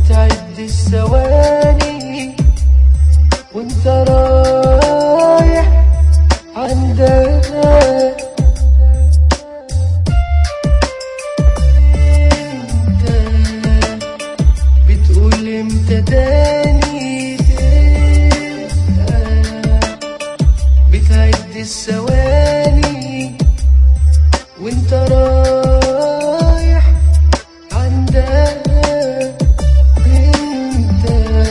بتعد الثواني وانت رايح عندها انت بتقول امتى تاني تبقى بتعد الثواني وانت رايح عندها انت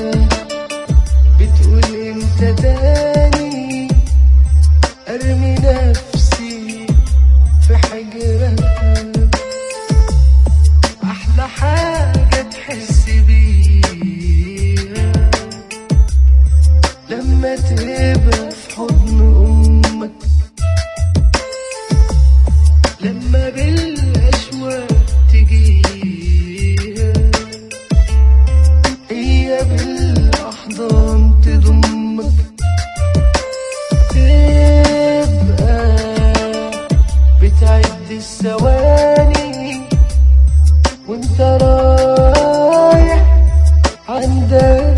بتقول امتى تاني ارمي نفسي في حجرها احلى حاجة تحس بيها لما تبقى في حضن امك لما بالاشواق تجيها هي بالاحضان تضمك تبقى بتعد الثواني وانت رايح عندها